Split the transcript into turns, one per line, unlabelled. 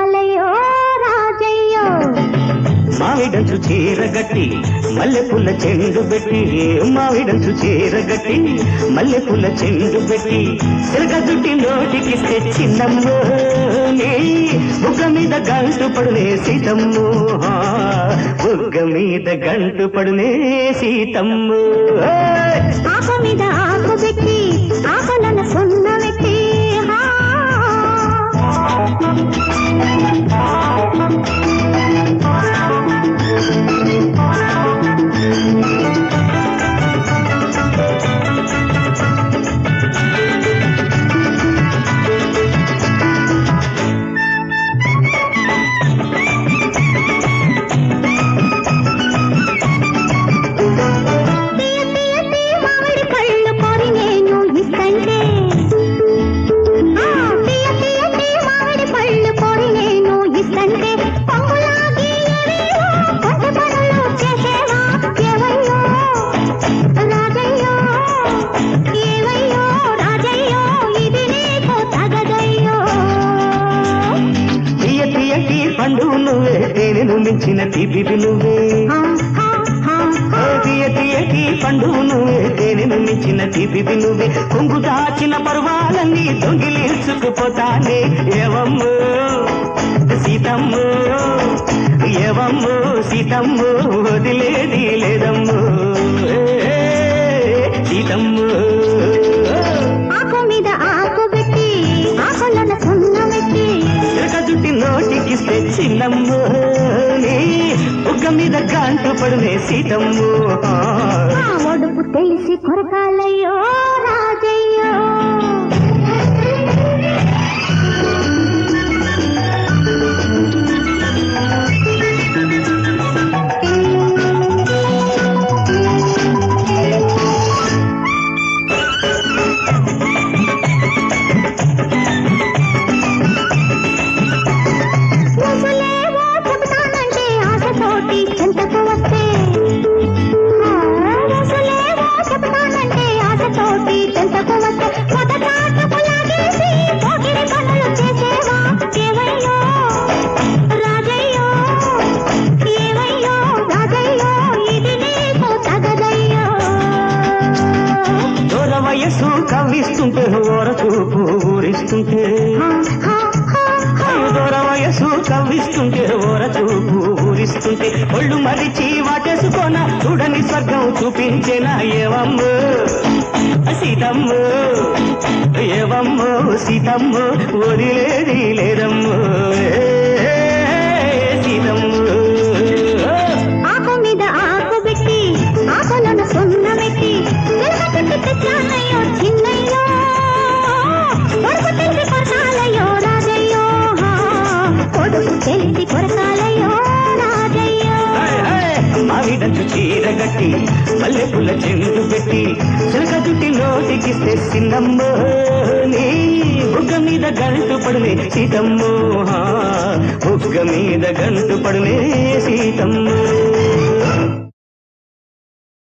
కొరకాలయో రాజయ్యో
మావిడంచు చీరగట్టి మల్లెపూల చెండు పెట్టి మావిడంచు చీరగట్టి మల్లెపూల చెండు పెట్టి సిరగ జుట్టి నోటికిస్తే చిన్నమ్మో నీ బుగ్గ మీద గంటు పడునే సీతమ్ము ఆ, బుగ్గ మీద గంటు పడునే సీతమ్ము ఏయ్!
ఆకు మీద ఆకు పెట్టి ఆకులను సున్న పెట్టి హా. తీయ తీయ తీయ మామిడి పళ్ళు కోరి నేను ఇస్తంటే ఆ, తీయ తీయ తీయ మామిడి పళ్ళు కోరి నేను ఇస్తంటే పొంగులాగి ఏవేవో కొత్త పనులు చేసేవా ఏవయ్యో రాజయ్యో ఏవయ్యో రాజయ్యో ఇది నీకు తగదయ్యో
తీయ తీయటి పండు నువ్వే తేనెను మించిన తీపి నువ్వే
హా, హా, హా, హా.
ఓ తీయ తీయటి పండు నువ్వే తేనెను మించిన తీపి నువ్వే కొంగు దాచిన పర్వాలన్నీ దొంగిలించుకుపోతానే ఏవమ్ము సీతమ్ము ఏవమ్ము సీతమ్ము వదిలేది లేదమ్ము ఏ, సీతమ్ము
ఆకు మీద ఆకు పెట్టి ఆకులను సున్న పెట్టి
చిలక జుట్టి నోటికిస్తే చిన్నమ్ము నీ బుగ్గ మీద గంటు పడునే సీతమ్ము
ఆ ఒడుపు తెలిసి కొరకాలయ్యో రాజయ్యో ఊసులేవో చెబుతానంటే ఆశతోటి చెంతకు వస్తే ఆ, ఊసులేవో చెబుతానంటే ఆశతోటి చెంతకు వస్తే మొదటాటకు లాగేసి పోకిరి పనులు చేసేవా ఏవయ్యో రాజయ్యో ఏవయ్యో రాజయ్యో ఇది నీకు తగదయ్యో
దూర వయస్సు కవ్విస్తుంటే ఓర చూపు ఊరిస్తుంటే
హా, హా, హా, హా.
అయ్యో దూర వయస్సు కవ్విస్తుంటే ఓర చూపు ఊరిస్తుంటే ఒళ్ళు మరిచి వాటేసుకోన చూడని స్వర్గం చూపించేనా ఏవమ్ము సీతమ్ము ఏవమ్ము సీతమ్ము వదిలేది లేదమ్ము ఏ, సీతమ్ము
ఆకు మీద ఆకు పెట్టి ఆకులను సున్న పెట్టి వెలగ చుట్టి తెచ్చానయ్యో చిన్నయ్యో కొడుకు తెలిసి కొరకాలయ్యో రాజయ్యో హా. కొడుకు తెలిసి కొరకాలయ్యో రాజయ్యో
మావిడంచు చీర గట్టి మల్లె పుల్ల చెండు పెట్టి చిలక జుట్టి నోటికిస్తే సిన్నమ్మో నీ బుగ్గ మీద గంటు పడునే సీతమ్మో హా, బుగ్గ మీద గంటు పడునే సీతమ్మ